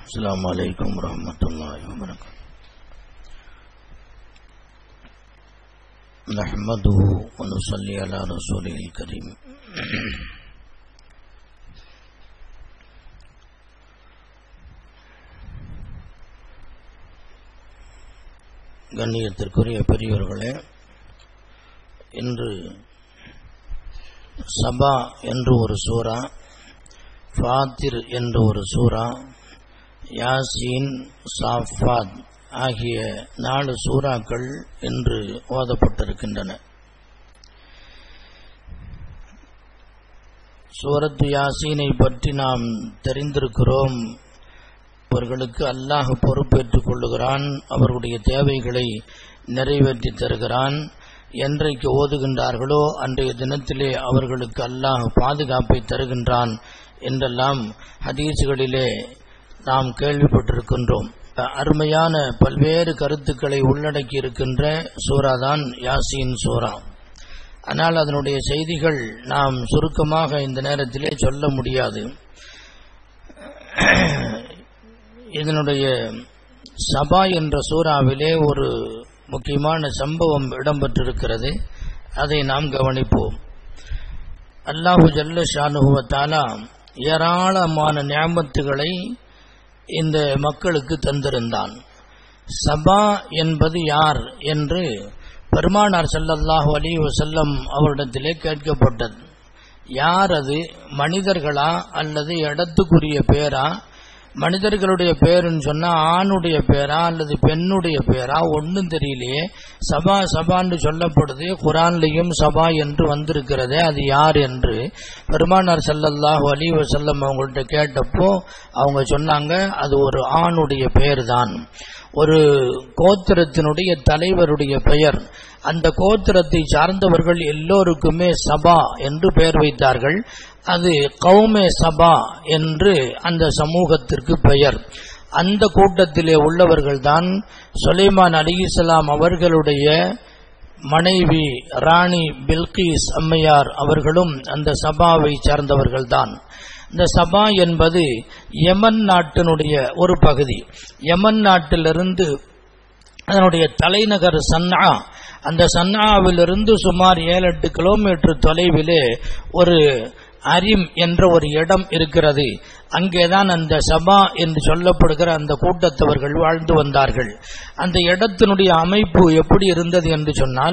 السلام عليكم ورحمة الله وبركاته نحمده ونصلي على رسوله الكريم கண்ணியத்திற்குரிய பெரியவர்களே இன்று சபா என்று ஒரு சூறா ஃபாத்திர் என்று ஒரு சூறா யாசீன் சாஃபாத் ஆகிய நாலு சூறாக்கள் என்று ஓதப்பட்டிருக்கின்றன சூரத்து யாசீனை பற்றி நாம் தெரிந்திருக்கிறோம் அவர்களுக்கு அல்லாஹ் பொறுப்பேற்றுக் கொள்ளுகிறான் அவர்களுடைய தேவைகளை நிறைவேற்றி தருகிறான் என்றைக்கு ஓதுகின்றார்களோ அன்றைய தினத்திலே அவர்களுக்கு அல்லாஹ் பாதுகாப்பை தருகின்றான் என்றெல்லாம் ஹதீசுகளிலே நாம் கேள்விப்பட்டிருக்கின்றோம் அருமையான பல்வேறு கருத்துக்களை உள்ளடக்கி இருக்கின்ற சூறாதான் யாசீன் சூறா ஆனால் அதனுடைய செய்திகள் நாம் சுருக்கமாக இந்த நேரத்திலே சொல்ல முடியாது இதனுடைய சபா என்ற சூறாவிலே ஒரு முக்கியமான சம்பவம் இடம்பெற்றிருக்கிறது அதை நாம் கவனிப்போம் அல்லாஹு ஜல்ல ஷானுகுவத்தாலா ஏராளமான ஞாபத்துகளை இந்த மக்களுக்கு தந்திருந்தான் சபா என்பது யார் என்று பெருமானார் சல்லல்லாஹு அலி வசல்லம் அவரிடத்திலே கேட்கப்பட்டது யார் அது மனிதர்களா அல்லது இடத்துக்குரிய பேரா மனிதர்களுடைய பேருன்னு சொன்னா ஆணுடைய பேரா அல்லது பெண்ணுடைய பேரா ஒன்றும் தெரியலையே சபா சபான்னு சொல்லப்படுது குரான்லையும் சபா என்று வந்திருக்கிறது அது யார் என்று பெருமானார் சல்லல்லாஹு அலி வசல்லம் அவங்கள்ட்ட கேட்டப்போ அவங்க சொன்னாங்க அது ஒரு ஆணுடைய பெயர் தான் ஒரு கோத்திரத்தினுடைய தலைவருடைய பெயர் அந்த கோத்திரத்தை சார்ந்தவர்கள் எல்லோருக்குமே சபா என்று பெயர் வைத்தார்கள் அது கௌமே சபா என்று அந்த சமூகத்திற்கு பெயர் அந்த கூட்டத்திலே உள்ளவர்கள் தான் சுலைமான் அலிசலாம் அவர்களுடைய மனைவி ராணி பில்கிஸ் அம்மையார் அவர்களும் அந்த சபாவை சார்ந்தவர்கள்தான் இந்த சபா என்பது யமன் நாட்டினுடைய ஒரு பகுதி யமன் நாட்டிலிருந்து அதனுடைய தலைநகர் சன்னா அந்த சன்னாவிலிருந்து சுமார் ஏழு எட்டு கிலோமீட்டர் தொலைவிலே ஒரு அரிம் என்ற ஒரு இடம் இருக்கிறது அங்கேதான் அந்த சபா என்று சொல்லப்படுகிற அந்த கூட்டத்தவர்கள் வாழ்ந்து வந்தார்கள் அந்த இடத்தினுடைய அமைப்பு எப்படி இருந்தது என்று சொன்னால்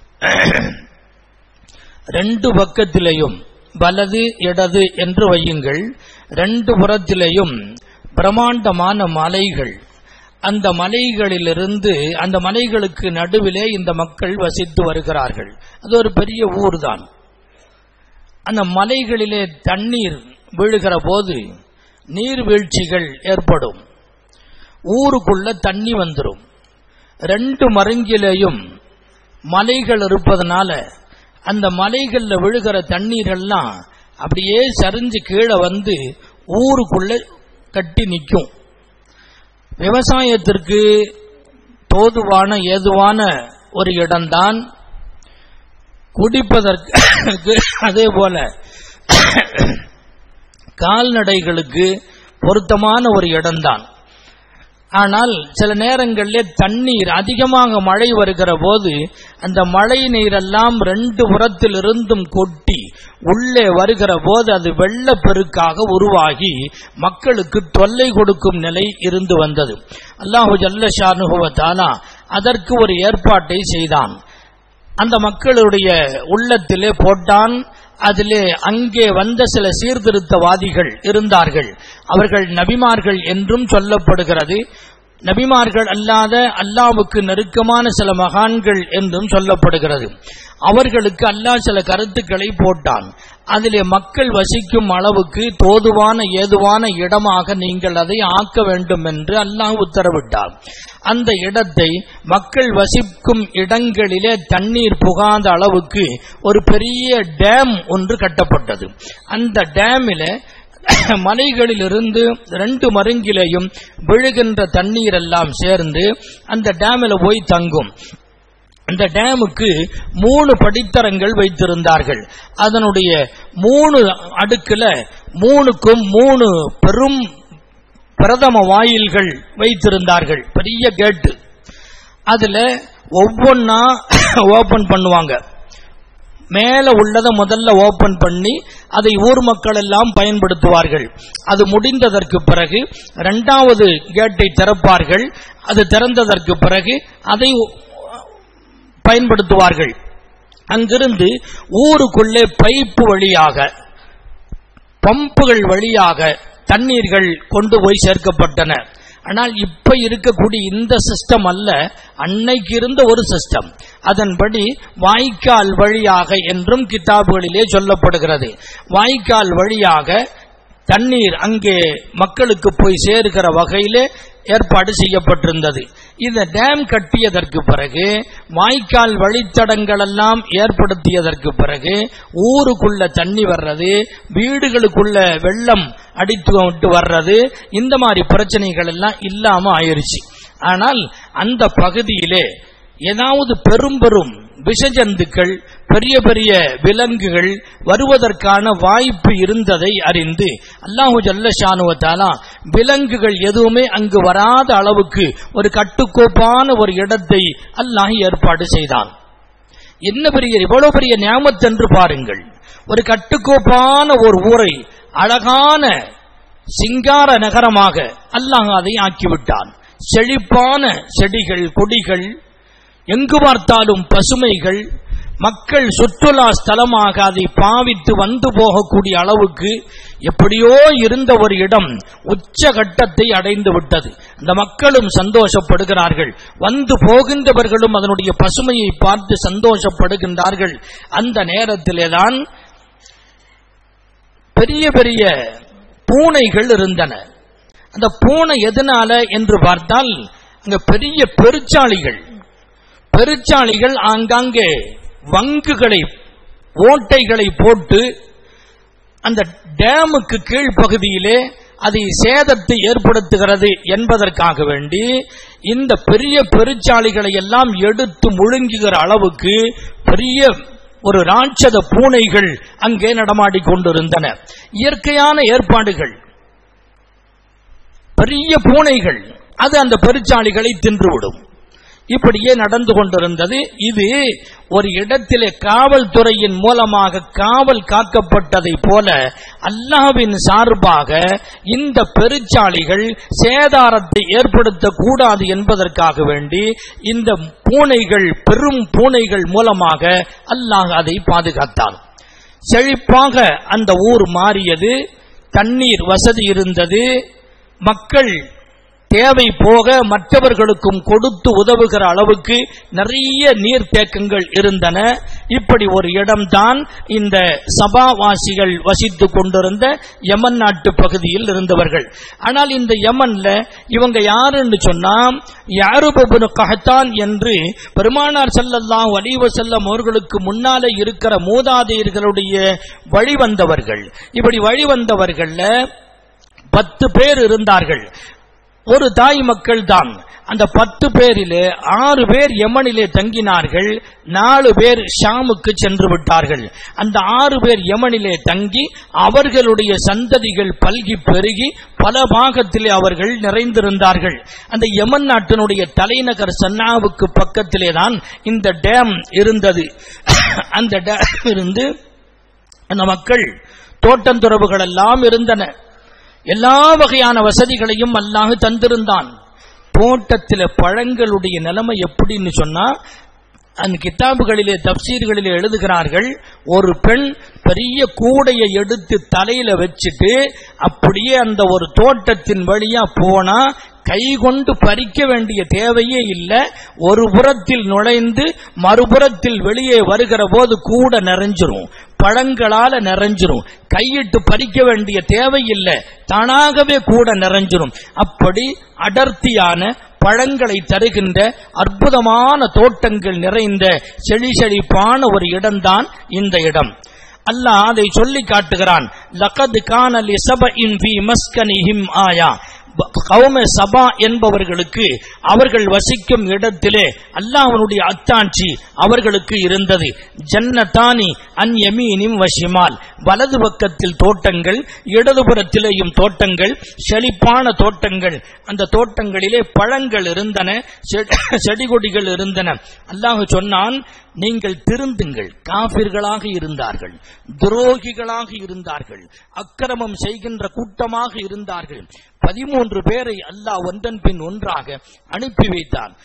ரெண்டு பக்கத்திலேயும் வலது இடது என்று வையுங்கள் ரெண்டு புறத்திலேயும் பிரமாண்டமான மலைகள் அந்த மலைகளிலிருந்து அந்த மலைகளுக்கு நடுவிலே இந்த மக்கள் வசித்து வருகிறார்கள் அது ஒரு பெரிய ஊர் தான் அந்த மலைகளிலே தண்ணீர் விழுகிற போது நீர்வீழ்ச்சிகள் ஏற்படும் ஊருக்குள்ள தண்ணி வந்துடும் ரெண்டு மருங்கிலேயும் மலைகள் இருப்பதனால அந்த மலைகள்ல விழுகிற தண்ணீரெல்லாம் அப்படியே சரிஞ்சு கீழே வந்து ஊருக்குள்ள கட்டி நிற்கும் விவசாயத்திற்கு தோதுவான ஏதுவான ஒரு இடம்தான் குடிப்பதற்கு அதே போல கால்நடைகளுக்கு பொருத்தமான ஒரு இடம்தான் ஆனால் சில நேரங்களில் தண்ணீர் அதிகமாக மழை வருகிற போது அந்த மழை நீரெல்லாம் ரெண்டு புறத்தில் இருந்தும் கொட்டி உள்ளே வருகிற போது அது வெள்ளப்பெருக்காக உருவாகி மக்களுக்கு தொல்லை கொடுக்கும் நிலை இருந்து வந்தது அல்லாஹு ஜல்லஷானுகுவத்தாலா அதற்கு ஒரு ஏற்பாட்டை செய்தான் அந்த மக்களுடைய உள்ளத்திலே போட்டான் அதிலே அங்கே வந்த சில சீர்திருத்தவாதிகள் இருந்தார்கள் அவர்கள் நபிமார்கள் என்றும் சொல்லப்படுகிறது நபிமார்கள் அல்லாத அல்லாவுக்கு நெருக்கமான சில மகான்கள் என்றும் சொல்லப்படுகிறது அவர்களுக்கு அல்லாஹ் சில கருத்துக்களை போட்டான் அதிலே மக்கள் வசிக்கும் அளவுக்கு தோதுவான ஏதுவான இடமாக நீங்கள் அதை ஆக்க வேண்டும் என்று அல்லாஹ் உத்தரவிட்டார் அந்த இடத்தை மக்கள் வசிக்கும் இடங்களிலே தண்ணீர் புகாத அளவுக்கு ஒரு பெரிய டேம் ஒன்று கட்டப்பட்டது அந்த டேமில் மலைகளிலிருந்து ரெண்டு மருங்கிலையும் விழுகின்ற தண்ணீர் எல்லாம் சேர்ந்து அந்த டேமில் போய் தங்கும் அந்த டேமுக்கு மூணு படித்தரங்கள் வைத்திருந்தார்கள் அதனுடைய மூணு அடுக்குல மூணுக்கும் மூணு பெரும் பிரதம வாயில்கள் வைத்திருந்தார்கள் பெரிய கேட்டு அதுல ஒவ்வொன்னா ஓபன் பண்ணுவாங்க மேல உள்ளதை முதல்ல ஓபன் பண்ணி அதை ஊர் மக்கள் எல்லாம் பயன்படுத்துவார்கள் அது முடிந்ததற்கு பிறகு இரண்டாவது கேட்டை திறப்பார்கள் அது திறந்ததற்கு பிறகு அதை பயன்படுத்துவார்கள் அங்கிருந்து ஊருக்குள்ளே பைப்பு வழியாக பம்புகள் வழியாக தண்ணீர்கள் கொண்டு போய் சேர்க்கப்பட்டன ஆனால் இப்ப இருக்கக்கூடிய இந்த சிஸ்டம் அல்ல அன்னைக்கு இருந்த ஒரு சிஸ்டம் அதன்படி வாய்க்கால் வழியாக என்றும் கிதாபுகளிலே சொல்லப்படுகிறது வாய்க்கால் வழியாக தண்ணீர் அங்கே மக்களுக்கு போய் சேருகிற வகையிலே ஏற்பாடு செய்யப்பட்டிருந்தது இந்த டேம் கட்டியதற்கு பிறகு வாய்க்கால் வழித்தடங்கள் எல்லாம் ஏற்படுத்தியதற்கு பிறகு ஊருக்குள்ள தண்ணி வர்றது வீடுகளுக்குள்ள வெள்ளம் அடித்து விட்டு வர்றது இந்த மாதிரி பிரச்சனைகள் எல்லாம் இல்லாம ஆயிருச்சு ஆனால் அந்த பகுதியிலே ஏதாவது பெரும் பெரும் விஷஜந்துக்கள் பெரிய பெரிய விலங்குகள் வருவதற்கான வாய்ப்பு இருந்ததை அறிந்து அல்லாஹு ஜல்லஷானுவத்தாலா விலங்குகள் எதுவுமே அங்கு வராத அளவுக்கு ஒரு கட்டுக்கோப்பான ஒரு இடத்தை அல்லாஹ் ஏற்பாடு செய்தான் என்ன பெரிய இவ்வளவு பெரிய ஞாபகத்தென்று பாருங்கள் ஒரு கட்டுக்கோப்பான ஒரு ஊரை அழகான சிங்கார நகரமாக அல்லாஹ் அதை ஆக்கிவிட்டான் செழிப்பான செடிகள் கொடிகள் எங்கு பார்த்தாலும் பசுமைகள் மக்கள் சுற்றுலா ஸ்தலமாக அதை பாவித்து வந்து போகக்கூடிய அளவுக்கு எப்படியோ இருந்த ஒரு இடம் உச்சகட்டத்தை அடைந்து விட்டது அந்த மக்களும் சந்தோஷப்படுகிறார்கள் வந்து போகின்றவர்களும் அதனுடைய பசுமையை பார்த்து சந்தோஷப்படுகின்றார்கள் அந்த நேரத்திலேதான் பெரிய பெரிய பூனைகள் இருந்தன அந்த பூனை எதனால என்று பார்த்தால் அங்க பெரிய பெருச்சாளிகள் பெருச்சாளிகள் ஆங்காங்கே வங்குகளை ஓட்டைகளை போட்டு அந்த டேமுக்கு கீழ்ப்பகுதியிலே அதை சேதத்தை ஏற்படுத்துகிறது என்பதற்காக வேண்டி இந்த பெரிய பெருச்சாளிகளை எல்லாம் எடுத்து முழுங்குகிற அளவுக்கு பெரிய ஒரு ராட்சத பூனைகள் அங்கே நடமாடிக் கொண்டிருந்தன இயற்கையான ஏற்பாடுகள் பெரிய பூனைகள் அது அந்த பெருச்சாளிகளை தின்றுவிடும் இப்படியே நடந்து கொண்டிருந்தது இது ஒரு இடத்திலே காவல்துறையின் மூலமாக காவல் காக்கப்பட்டதை போல அல்லாவின் சார்பாக இந்த பெருச்சாளிகள் சேதாரத்தை ஏற்படுத்தக்கூடாது என்பதற்காக வேண்டி இந்த பூனைகள் பெரும் பூனைகள் மூலமாக அல்லாஹ் அதை பாதுகாத்தான் செழிப்பாக அந்த ஊர் மாறியது தண்ணீர் வசதி இருந்தது மக்கள் தேவை போக மற்றவர்களுக்கும் கொடுத்து உதவுகிற அளவுக்கு நிறைய நீர்த்தேக்கங்கள் இருந்தன இப்படி ஒரு இடம்தான் இந்த சபாவாசிகள் வசித்துக் கொண்டிருந்த யமன் நாட்டு பகுதியில் இருந்தவர்கள் ஆனால் இந்த யமன்ல இவங்க யாருன்னு சொன்னா யாருபபுனு கஹத்தான் என்று பெருமானார் செல்லல்லாம் வலிவ செல்லம் அவர்களுக்கு முன்னாலே இருக்கிற மூதாதையர்களுடைய வழிவந்தவர்கள் இப்படி வழிவந்தவர்கள்ல பத்து பேர் இருந்தார்கள் ஒரு தாய் மக்கள் தான் அந்த பத்து பேரிலே ஆறு பேர் யமனிலே தங்கினார்கள் நாலு பேர் ஷாமுக்கு சென்று விட்டார்கள் அந்த ஆறு பேர் யமனிலே தங்கி அவர்களுடைய சந்ததிகள் பல்கி பெருகி பல பாகத்திலே அவர்கள் நிறைந்திருந்தார்கள் அந்த யமன் நாட்டினுடைய தலைநகர் சன்னாவுக்கு பக்கத்திலே தான் இந்த டேம் இருந்தது அந்த டேம் இருந்து அந்த மக்கள் தோட்டந்துறவுகள் எல்லாம் இருந்தன எல்லா வகையான வசதிகளையும் அல்லாஹ் தந்திருந்தான் தோட்டத்தில் பழங்களுடைய நிலைமை எப்படின்னு சொன்னா அந்த கிதாபுகளிலே தப்சீர்களிலே எழுதுகிறார்கள் ஒரு பெண் பெரிய கூடையை எடுத்து தலையில வச்சுட்டு அப்படியே அந்த ஒரு தோட்டத்தின் வழியா போனா கை கொண்டு பறிக்க வேண்டிய தேவையே இல்லை ஒரு புறத்தில் நுழைந்து மறுபுறத்தில் வெளியே வருகிற போது கூட நிறைஞ்சிரும் பழங்களால நிறைஞ்சிரும் கையிட்டு பறிக்க வேண்டிய தேவையில்லை தானாகவே கூட நிறைஞ்சிரும் அப்படி அடர்த்தியான பழங்களை தருகின்ற அற்புதமான தோட்டங்கள் நிறைந்த செழி செழிப்பான ஒரு இடம்தான் இந்த இடம் அல்லாஹ் அதை சொல்லி காட்டுகிறான் லகத் கான லிசபஇன் ஃபீ மஸ்கனிஹிம் ஆயா ப- கௌம சபா என்பவர்களுக்கு அவர்கள் வசிக்கும் இடத்திலே அல்லாஹ்வுடைய அத்தாட்சி அவர்களுக்கு இருந்தது ஜன்னதானி அன் யமீனிம் வஷிமால் வலது பக்கத்தில் தோட்டங்கள் இடதுபுறத்திலேயும் தோட்டங்கள் செழிப்பான தோட்டங்கள் அந்த தோட்டங்களிலே பழங்கள் இருந்தன செ- செடி கொடிகள் இருந்தன அல்லாஹ் சொன்னான் நீங்கள் திருந்துங்கள் காபிர்களாக இருந்தார்கள் துரோகிகளாக இருந்தார்கள் அக்கிரமம் செய்கின்ற கூட்டமாக இருந்தார்கள் பதிமூன்று பேரை அல்லாஹ் ஒன்றன் பின் ஒன்றாக அனுப்பி வைத்தான்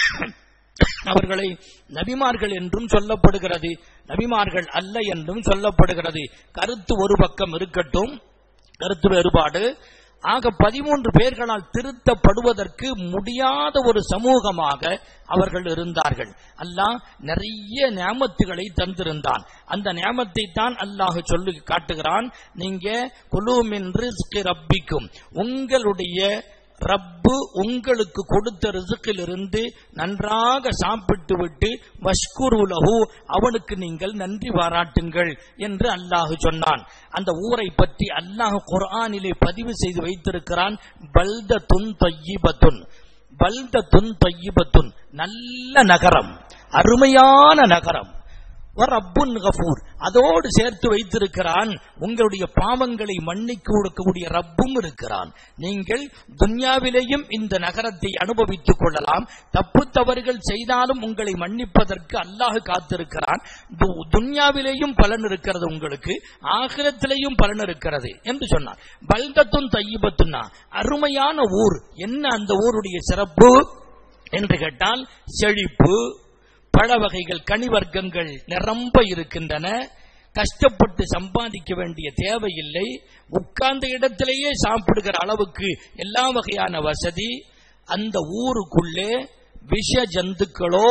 அவர்களை நபிமார்கள் என்றும் சொல்லப்படுகிறது நபிமார்கள் அல்ல என்றும் சொல்லப்படுகிறது கருத்து ஒரு பக்கம் இருக்கட்டும் கருத்து வேறுபாடு ஆக பதிமூன்று பேர்களால் திருத்தப்படுவதற்கு முடியாத ஒரு சமூகமாக அவர்கள் இருந்தார்கள் அல்லாஹ் நிறைய நியாமத்துகளை தந்திருந்தான் அந்த நியாமத்தை தான் அல்லாஹ் சொல்லி காட்டுகிறான் நீங்க குலூமின் ரிஸ்கி ரப்பிக்கும் உங்களுடைய ரப்பு உங்களுக்கு கொடுத்த ரிசுக்கிலிருந்து நன்றாக சாப்பிட்டு விட்டு வஷ்குருலகு அவனுக்கு நீங்கள் நன்றி பாராட்டுங்கள் என்று அல்லாஹ் சொன்னான் அந்த ஊரை பற்றி அல்லாஹ் குர்ஆனிலே பதிவு செய்து வைத்திருக்கிறான் பல்த துன் தொய்யிபத்துன் பல்த துன் தொய்யிபத்துன் நல்ல நகரம் அருமையான நகரம் ரப்புன் கஃபூர் அதோடு சேர்த்து வைத்திருக்கிறான் உங்களுடைய பாவங்களை மன்னிக்க கொடுக்கக்கூடிய ரப்பும் இருக்கிறான் நீங்கள் துன்யாவிலேயும் இந்த நகரத்தை அனுபவித்துக் கொள்ளலாம் தப்பு தவறுகள் செய்தாலும் உங்களை மன்னிப்பதற்கு அல்லாஹ் காத்திருக்கிறான் து- துன்யாவிலேயும் பலன் இருக்கிறது உங்களுக்கு ஆகிரத்திலேயும் பலன் இருக்கிறது என்று சொன்னான் பல்தத்தும் தையபத்துன்னா அருமையான ஊர் என்ன அந்த ஊருடைய சிறப்பு என்று கேட்டால் செழிப்பு பழ வகைகள் கனிவர்க்கங்கள் நிரம்ப இருக்கின்றன கஷ்டப்பட்டு சம்பாதிக்க வேண்டிய தேவையில்லை உட்கார்ந்த இடத்திலேயே சாப்பிடுகிற அளவுக்கு எல்லா வகையான வசதி அந்த ஊருக்குள்ளே விஷ ஜந்துக்களோ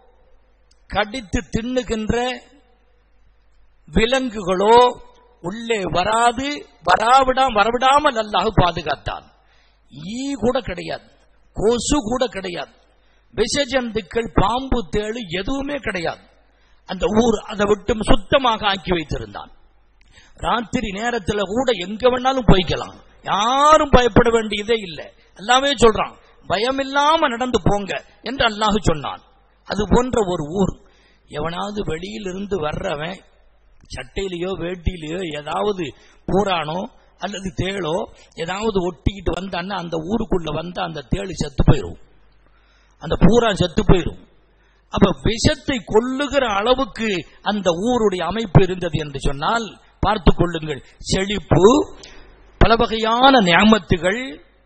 கடித்து தின்னுகின்ற விலங்குகளோ உள்ளே வராது வராவிடாம வரவிடாமல் அல்லாஹ் பாதுகாத்தான் ஈ கூட கிடையாது கொசு கூட கிடையாது விஷஜந்துக்கள் பாம்பு தேளு எதுவுமே கிடையாது அந்த ஊர் அதை விட்டு சுத்தமாக ஆக்கி வைத்திருந்தான் ராத்திரி நேரத்துல கூட எங்க வேணாலும் போய்க்கலாம் யாரும் பயப்பட வேண்டியதே இல்லை எல்லாமே சொல்றான் பயம் இல்லாம நடந்து போங்க என்று அல்லாஹ் சொன்னான் அது போன்ற ஒரு ஊர் எவனாவது வெளியிலிருந்து வர்றவன் சட்டையிலயோ வேட்டியிலயோ ஏதாவது பூரானோ அல்லது தேளோ ஏதாவது ஒட்டிக்கிட்டு வந்தான்னா அந்த ஊருக்குள்ள வந்தா அந்த தேளு செத்து போயிரும் அந்த பூரா செத்து போயிரும் அப்ப விஷத்தை கொல்லுகிற அளவுக்கு அந்த ஊருடைய அமைப்பு இருந்தது என்று சொன்னால் பார்த்து கொள்ளுங்கள் செழிப்பு பல வகையான நியாமத்துகள்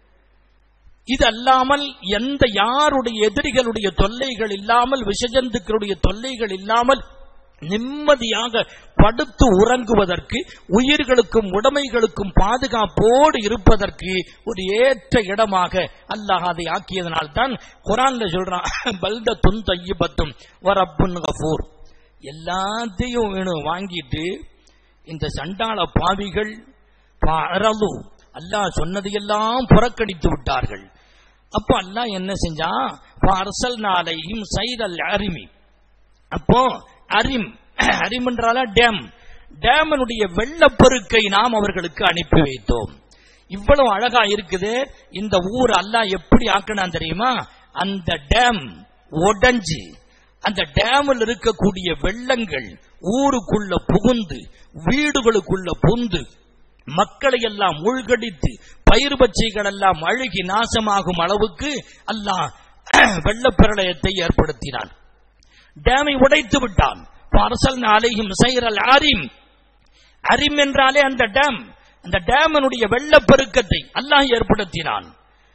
இது அல்லாமல் எந்த யாருடைய எதிரிகளுடைய தொல்லைகள் இல்லாமல் விஷஜந்துக்களுடைய தொல்லைகள் இல்லாமல் நிம்மதியாக படுத்து உறங்குவதற்கு உயிர்களுக்கும் உடைமைகளுக்கும் பாதுகாப்போடு இருப்பதற்கு ஒரு ஏற்ற இடமாக அல்லாஹ் அதை ஆக்கியதனால் தான் குரான்ல சொல்றான் பல்த துன் தையபத்தும் வரப்புன் கஃபூர் எல்லாத்தையும் வேணும் வாங்கிட்டு இந்த சண்டாள பாவிகள் பரலு அல்லாஹ் சொன்னதையெல்லாம் புறக்கணித்து விட்டார்கள் அப்போ அல்லாஹ் என்ன செஞ்சான் அரசல் நாளையும் சைதல் அரிமி அப்போ அரிம் அரிம் என்றால டேம் டேமனுடைய வெள்ளப்பெருக்கை நாம் அவர்களுக்கு அனுப்பி வைத்தோம் இவ்வளவு அழகா இருக்குது இந்த ஊர் அல்லாஹ் எப்படி ஆக்கினான் தெரியுமா அந்த டேம் உடைஞ்சு அந்த டேமில் இருக்கக்கூடிய வெள்ளங்கள் ஊருக்குள்ள புகுந்து வீடுகளுக்குள்ள புந்து மக்களை எல்லாம் மூழ்கடித்து பயிர் பச்சைகள் எல்லாம் அழுகி நாசமாகும் அளவுக்கு அல்லாஹ் வெள்ளப்பிரளயத்தை ஏற்படுத்தினான் டேமை உடைத்து விட்டான் அரசல் அலையும் சைரல் அரிம் அரிம் என்றாலே அந்த டேம் அந்த டேமனுடைய வெள்ளப்பெருக்கத்தை அல்லாஹ் ஏற்படுத்தினான்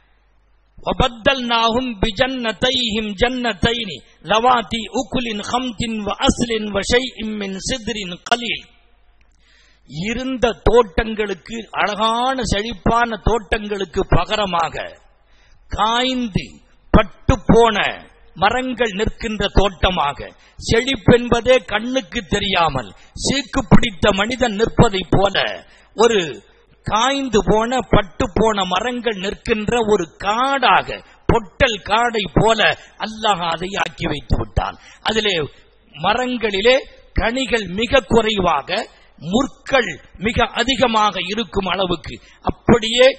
وبدلناهم بجنتيهم جنتين لواتي أكل خمط وأصل وشيء من سدر قليل இருந்த தோட்டங்களுக்கு அழகான செழிப்பான தோட்டங்களுக்கு பகரமாக காய்ந்து பட்டு போன மரங்கள் நிற்கின்ற தோட்டமாக செழிப்பென்பதே கண்ணுக்கு தெரியாமல் சீக்கு பிடித்த மனிதன் நிற்பதைப் போல ஒரு காய்ந்து போன பட்டு போன மரங்கள் நிற்கின்ற ஒரு காடாக பொட்டல் காடை போல அல்லாஹ் அதை ஆக்கி வைத்து விட்டான் அதிலே மரங்களிலே கனிகள் மிக குறைவாக முற்கள் மிக அதிகமாக இருக்கும் அளவுக்கு அப்படியே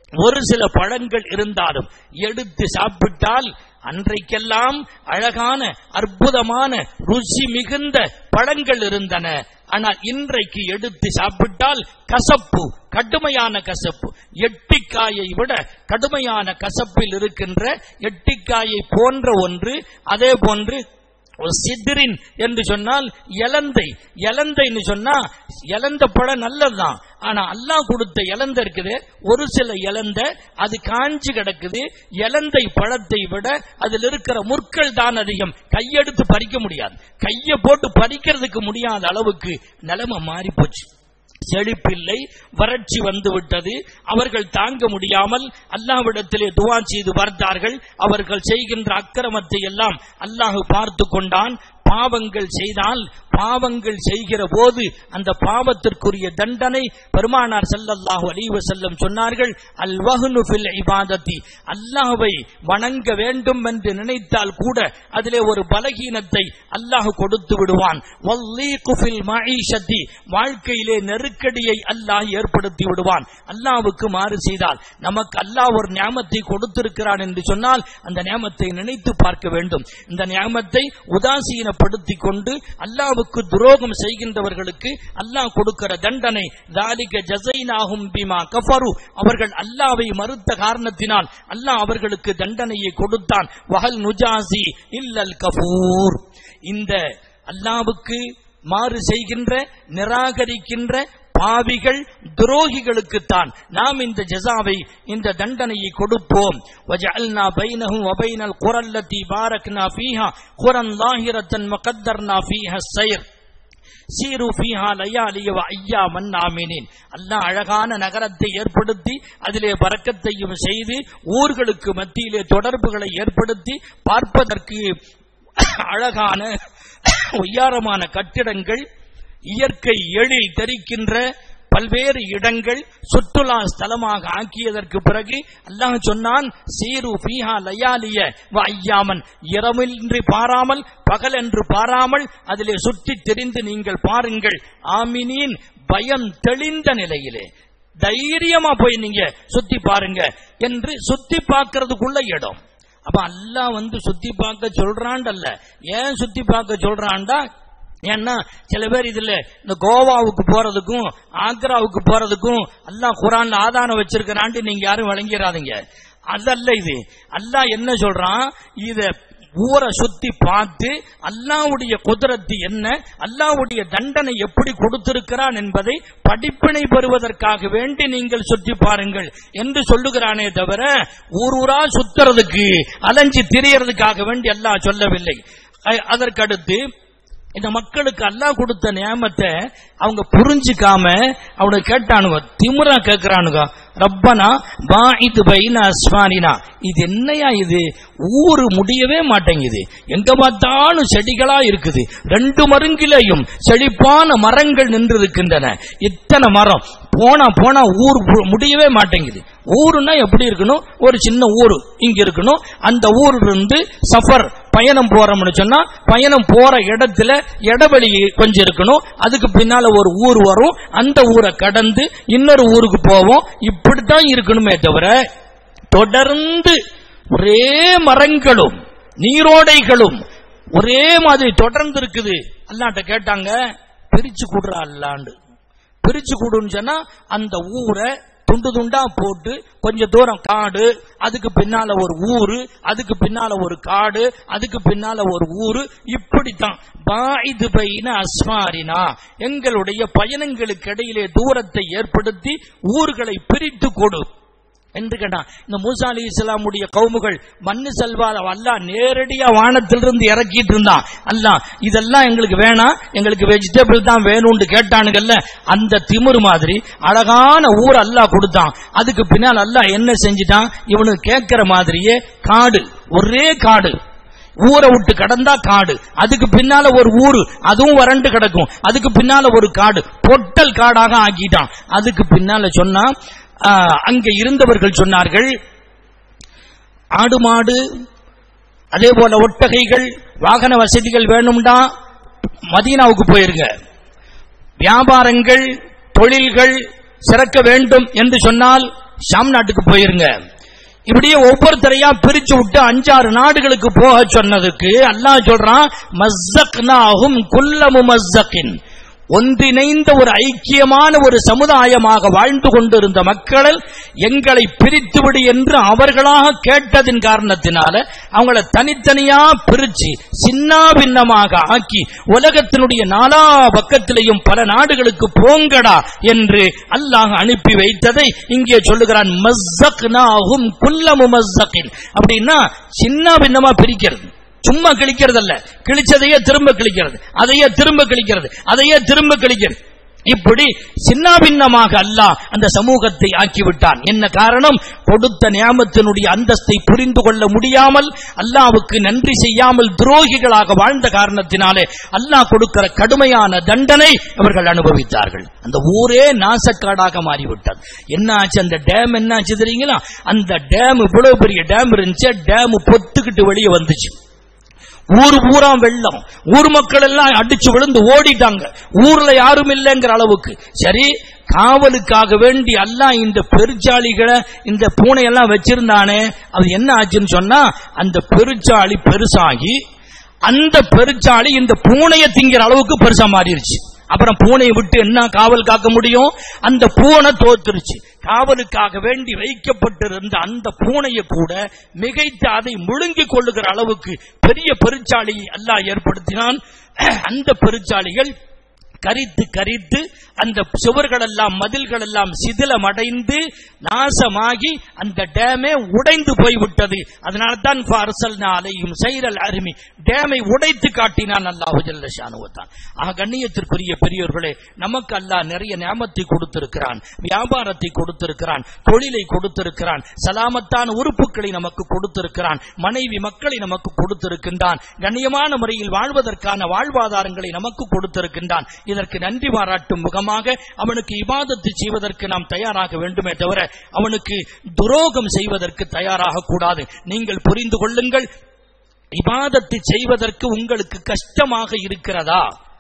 ஒரு சில பழங்கள் இருந்தாலும் எடுத்து சாப்பிட்டால் அன்றைக்கெல்லாம் அழகான அற்புதமான ருசி மிகுந்த பழங்கள் இருந்தன ஆனால் இன்றைக்கு எடுத்து சாப்பிட்டால் கசப்பு கடுமையான கசப்பு எட்டிக்காயை விட கடுமையான கசப்பில் இருக்கின்ற எட்டிக்காயை போன்ற ஒன்று அதே போன்று ஒரு சித்திரின் என்று சொன்னால் எலந்தை எலந்தைன்னு சொன்னா எலந்த பழம் நல்லதுதான் ஆனா அல்லாஹ் கொடுத்த எலந்த இருக்குது ஒரு சில எலந்த அது காஞ்சி கிடக்குது எலந்தை பழத்தை விட அதில் இருக்கிற முற்கள் தான் அதிகம் கையெடுத்து பறிக்க முடியாது கையை போட்டு பறிக்கிறதுக்கு முடியாத அளவுக்கு நிலைமை மாறி போச்சு செழிப்பில்லை வறட்சி வந்து விட்டது அவர்கள் தாங்க முடியாமல் அல்லாவிடத்திலே துவா செய்து பார்த்தார்கள் அவர்கள் செய்கின்ற அக்கிரமத்தை எல்லாம் அல்லாஹ் பார்த்து கொண்டான் பாவங்கள் செய்தால் பாவங்கள் செய்கிற போது அந்த பாவத்திற்குரிய தண்டனை பெருமானார் ஸல்லல்லாஹு அலைஹி வஸல்லம் சொன்னார்கள் அல் வஹ்னு ஃபில் இபாதத்தி அல்லாஹ்வை வணங்க வேண்டும் என்று நினைத்தால் கூட அதிலே ஒரு பலகீனத்தை அல்லாஹ் கொடுத்து விடுவான் வல்லீகு ஃபில் மஈஷத்தி வாழ்க்கையிலே நெருக்கடியை அல்லாஹ் ஏற்படுத்தி விடுவான் அல்லாஹ்வுக்கு மாறு செய்தால் நமக்கு அல்லாஹ் ஒரு நியாமத்தை கொடுத்திருக்கிறான் என்று சொன்னால் அந்த நியாமத்தை நினைத்து பார்க்க வேண்டும் இந்த நியாமத்தை உதாசீனப்படுத்திக் கொண்டு அல்லாஹ்வுக்கு துரோகம் செய்கின்றவர்களுக்கு அல்லாஹ் கொடுக்கிற தண்டனை தாலிக ஜசைனாகும் பிமா கஃபரு அவர்கள் அல்லாவை மறுத்த காரணத்தினால் அல்லாஹ் அவர்களுக்கு தண்டனையை கொடுத்தான் வஹல் நுஜாசி இல்லல் கஃபூர் இந்த அல்லாவுக்கு மாறு செய்கின்ற நிராகரிக்கின்ற பாவிகள் துரோகிகளுக்குத்தான் நாம் இந்த ஜசாவை இந்த தண்டனையை கொடுப்போம் வஜஅல்னா பைனஹும் வபைனல் குரல்லதி பாரக்னா ஃபீஹா குரன் லாஹிரத்தன் வகத்தர்னா ஃபீஹா ஸைர் சீரு ஃபீஹா லயாலிய வ ஐயாமன் ஆமினின் அல்லாஹ் அழகான நகரத்தை ஏற்படுத்தி அதிலே பறக்கத்தையும் செய்து ஊர்களுக்கு மத்தியிலே தொடர்புகளை ஏற்படுத்தி பார்ப்பதற்கு அழகான உயரமான கட்டிடங்கள் இயற்கை எழில் தெரிக்கின்ற பல்வேறு இடங்கள் சுற்றுலா ஸ்தலமாக ஆக்கியதற்கு பிறகு அல்லாஹ் சொன்னான் சீரு ஃபீஹா லயாலிய வ ஐயாமன் இரவின்றி பாராமல் பகல் என்று பாராமல் அதிலே சுற்றி தெரிந்து நீங்கள் பாருங்கள் ஆமினின் பயம் தெளிந்த நிலையிலே தைரியமா போய் நீங்க சுத்தி பாருங்க என்று சுத்தி பார்க்கறதுக்குள்ள இடம் அப்ப அல்லாஹ் வந்து சுத்தி பார்க்க சொல்றான்டல்ல ஏன் சுத்தி பார்க்க சொல்றான்டா ஏன்னா சில பேர் இதுல இந்த கோவாவுக்கு போறதுக்கும் ஆக்ராவுக்கு போறதுக்கும் அல்லாஹ் குரான்ல ஆதாரம் வச்சிருக்கிறான்ட்டு நீங்க யாரும் வழங்கிடாதீங்க அதல்ல இது அல்லாஹ் என்ன சொல்றான் இத ஊரை சுத்தி பார்த்து அல்லாவுடைய குதிரத்து என்ன அல்லாவுடைய தண்டனை எப்படி கொடுத்திருக்கிறான் என்பதை படிப்பினை பெறுவதற்காக வேண்டி நீங்கள் சுற்றி பாருங்கள் என்று சொல்லுகிறானே தவிர ஊர் ஊரா சுத்துறதுக்கு அலைஞ்சு திரியறதுக்காக வேண்டி அல்லாஹ் சொல்லவில்லை அ- அதற்கடுத்து இந்த மக்களுக்கு அல்லாஹ் கொடுத்த நியமத்தை அவங்க புரிஞ்சுக்காம அவனுக்கு கேட்டானுங்க திமுறா கேட்கிறானுங்க ரப்பனா பாயித்து பைன அஸ்வானினா இது என்னையா இது ஊரு முடியவே மாட்டேங்குது எங்க பார்த்தாலும் செடிகளா இருக்குது ரெண்டு மருங்கிலேயும் செழிப்பான மரங்கள் நின்று இருக்கின்றன இத்தனை மரம் போனா போனா ஊர் பு- முடியவே மாட்டேங்குது ஊருன்னா எப்படி இருக்கணும் ஒரு சின்ன ஊர் இங்க இருக்கணும் அந்த ஊர்ல இருந்து சஃபர் பயணம் போறோம்னு சொன்னா பயணம் போற இடத்துல இடைவெளி கொஞ்சம் இருக்கணும் அதுக்கு பின்னால ஒரு ஊர் வரும் அந்த ஊரை கடந்து இன்னொரு ஊருக்கு போவோம் இப்படித்தான் இருக்கணுமே தவிர தொடர்ந்து ஒரே மரங்களும் நீரோடைகளும் ஒரே மாதிரி தொடர்ந்து இருக்குது அல்லாட்ட கேட்டாங்க பிரிச்சு கொடுறா அல்லாண்டு பிரிச்சு கொடுன்னு சொன்னா அந்த ஊரை துண்டு துண்டா போட்டு கொஞ்ச தூரம் காடு அதுக்கு பின்னால ஒரு ஊரு அதுக்கு பின்னால ஒரு காடு அதுக்கு பின்னால ஒரு ஊரு இப்படித்தான் பாயிது பைன அஸ்மாரினா எங்களுடைய பயணங்களுக்கு இடையிலே தூரத்தை ஏற்படுத்தி ஊர்களை பிரித்து கொடு என்று கேட்டான் இந்த மூசா அலி இஸ்லாமுடைய கவுமுகள் மண்ணு செல்வாத அல்லாஹ் நேரடியா வானத்திலிருந்து இறக்கிட்டு இருந்தான் அல்லாஹ் இதெல்லாம் எங்களுக்கு வேணாம் எங்களுக்கு வெஜிடபிள் தான் வேணும்னு கேட்டானுங்கல்ல அந்த திமிரு மாதிரி அழகான ஊர் அல்லாஹ் கொடுத்தான் அதுக்கு பின்னால் அல்லாஹ் என்ன செஞ்சிட்டான் இவனுக்கு கேட்கிற மாதிரியே காடு ஒரே காடு ஊரை விட்டு கடந்தா காடு அதுக்கு பின்னால ஒரு ஊரு அதுவும் வறண்டு கிடக்கும் அதுக்கு பின்னால ஒரு காடு பொட்டல் காடாக ஆக்கிட்டான் அதுக்கு பின்னால சொன்னா ஆ, அங்க இருந்தவர்கள் சொன்னார்கள் ஆடு மாடு அதே போல ஒட்டகைகள் வாகன வசதிகள் வேணும்டா மதீனாவுக்கு போயிருங்க வியாபாரங்கள் தொழில்கள் சிறக்க வேண்டும் என்று சொன்னால் ஷாம் நாட்டுக்கு போயிருங்க இப்படியே ஒவ்வொருத்தரையா பிரிச்சு விட்டு அஞ்சாறு நாடுகளுக்கு போக சொன்னதுக்கு அல்லாஹ் சொல்றான் மஸ்ஸக்னாஹும் குல்லமு மஸ்ஸகின் ஒன்றிணைந்த ஒரு ஐக்கியமான ஒரு சமுதாயமாக வாழ்ந்து கொண்டிருந்த மக்கள் எங்களை பிரித்துவிடு என்று அவர்களாக கேட்டதின் காரணத்தினால அவங்கள தனித்தனியா பிரிச்சு சின்ன பின்னமாக ஆக்கி உலகத்தினுடைய நாலா பக்கத்திலேயும் பல நாடுகளுக்கு போங்கடா என்று அல்லாஹ் அனுப்பி வைத்ததை இங்கே சொல்லுகிறான் மஸ்ஸக்னாஹும் குல்லமு மஸ்ஸகின் அப்படின்னா சின்ன பின்னமா பிரிக்கிறது சும்மா கிழிக்கிறது அல்ல கிழிச்சதையே திரும்ப கிழிக்கிறது அதையே திரும்ப கிழிக்கிறது அதையே திரும்ப கிழிக்கிறது இப்படி சின்னாபின்னமாக அல்லாஹ் அந்த சமூகத்தை ஆக்கிவிட்டான் என்ன காரணம் கொடுத்த நியாமத்தினுடைய அந்தஸ்தை புரிந்து கொள்ள முடியாமல் அல்லாவுக்கு நன்றி செய்யாமல் துரோகிகளாக வாழ்ந்த காரணத்தினாலே அல்லாஹ் கொடுக்கிற கடுமையான தண்டனை அவர்கள் அனுபவித்தார்கள் அந்த ஊரே நாசக்காடாக மாறிவிட்டது என்ன ஆச்சு அந்த டேம் என்ன ஆச்சு தெரியுங்களா அந்த டேம் இவ்வளவு பெரிய டேம் இருந்துச்சு டேம் பொத்துக்கிட்டு வெளியே வந்துச்சு ஊர் பூரா வெள்ளம் ஊர் மக்கள் எல்லாம் அடிச்சு விழுந்து ஓடிட்டாங்க ஊர்ல யாரும் இல்லைங்கிற அளவுக்கு சரி காவலுக்காக வேண்டி அல்லாஹ் இந்த பெருச்சாளிகளை இந்த பூனையெல்லாம் வச்சிருந்தானே அது என்ன ஆச்சுன்னு சொன்னா அந்த பெருச்சாளி பெருசாகி அந்த பெருச்சாளி இந்த பூனையை திங்கிற அளவுக்கு பெருசா மாறிடுச்சு அப்புறம் பூனையை விட்டு என்ன காவல் காக்க முடியும் அந்த பூனை தோத்துருச்சு காவலுக்காக வேண்டி வைக்கப்பட்டிருந்த அந்த பூனையை கூட மிகைத்து அதை முழுங்கிக் கொள்ளுகிற அளவுக்கு பெரிய பெருச்சாளியை அல்லாஹ் ஏற்படுத்தினான் அந்த பெருச்சாளிகள் கரித்து கரித்து அந்த சுவர்கள் எல்லாம் மதில்கள் எல்லாம் சிதிலமடைந்து நாசமாகி அந்த டேமே உடைந்து போய்விட்டது அதனால தான் அலையும் சைரல் அருமி டேமை உடைத்து காட்டினான் அல்லாஹு ஜல்லஷானுவத்தான் ஆக கண்ணியத்திற்குரிய பெரியோர்களே நமக்கு அல்லாஹ் நிறைய நியமத்தை கொடுத்திருக்கிறான் வியாபாரத்தை கொடுத்திருக்கிறான் தொழிலை கொடுத்திருக்கிறான் சலாமத்தான உறுப்புகளை நமக்கு கொடுத்திருக்கிறான் மனைவி மக்களை நமக்கு கொடுத்திருக்கின்றான் கண்ணியமான முறையில் வாழ்வதற்கான வாழ்வாதாரங்களை நமக்கு கொடுத்திருக்கின்றான் இதற்கு நன்றி பாராட்டும் முகமாக அவனுக்கு இபாதத்து செய்வதற்கு நாம் தயாராக வேண்டுமே தவிர அவனுக்கு துரோகம் செய்வதற்கு தயாராக கூடாது நீங்கள் புரிந்து கொள்ளுங்கள் இபாதத்து செய்வதற்கு உங்களுக்கு கஷ்டமாக இருக்கிறதா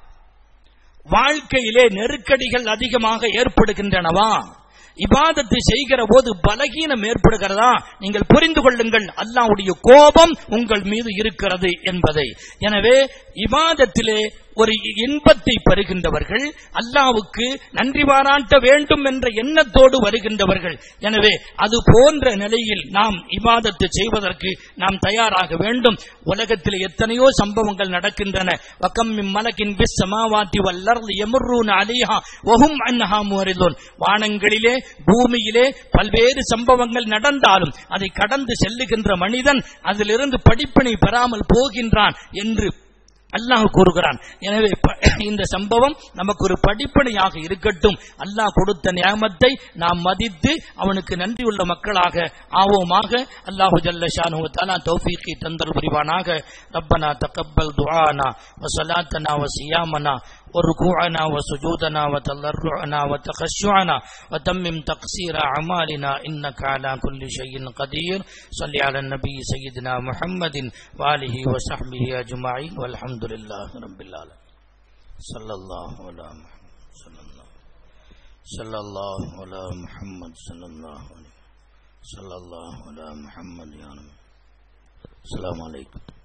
வாழ்க்கையிலே நெருக்கடிகள் அதிகமாக ஏற்படுகின்றனவா இபாதத்தை செய்கிற போது பலகீனம் ஏற்படுகிறதா நீங்கள் புரிந்து கொள்ளுங்கள் அல்லாவுடைய கோபம் உங்கள் மீது இருக்கிறது என்பதை எனவே இபாதத்திலே ஒரு இன்பத்தை பெறுகின்றவர்கள் அல்லாவுக்கு நன்றி பாராட்ட வேண்டும் என்ற எண்ணத்தோடு வருகின்றவர்கள் எனவே அது போன்ற நிலையில் நாம் இபாதத்தை செய்வதற்கு நாம் தயாராக வேண்டும் உலகத்தில் எத்தனையோ சம்பவங்கள் நடக்கின்றன வக்கம் மலக்கின் பிஸ் சமாவாத்தி வல்லர்ந்து எமுர்ரூன் அலிஹா ஒஹும் அன்னஹா முவரிலோன் வானங்களிலே பூமியிலே பல்வேறு சம்பவங்கள் நடந்தாலும் அதை கடந்து செல்லுகின்ற மனிதன் அதிலிருந்து படிப்பினை பெறாமல் போகின்றான் என்று அல்லாஹ் கூறுகிறான் எனவே இந்த சம்பவம் நமக்கு ஒரு படிப்பனையாக இருக்கட்டும் அல்லாஹ் கொடுத்த நியமத்தை நாம் மதித்து அவனுக்கு நன்றியுள்ள மக்களாக ஆவோமாக அல்லாஹு ஜல்ல ஷானு தலா தௌஃபீக்கை தந்தல் புரிவானாக ரப்பனா தக்கப்பல் துஆனா வசலாத்தனா வசியாமனா وركوعنا وسجودنا وتضرعنا وتخشعنا وتمم تقصير أعمالنا إنك على كل شيء قدير صل على النبي سيدنا محمد وآله وصحبه أجمعين والحمد لله رب العالمين صلى الله على محمد صلى الله صلى الله على محمد صلى الله عليه صلى الله على محمد يا رب السلام عليكم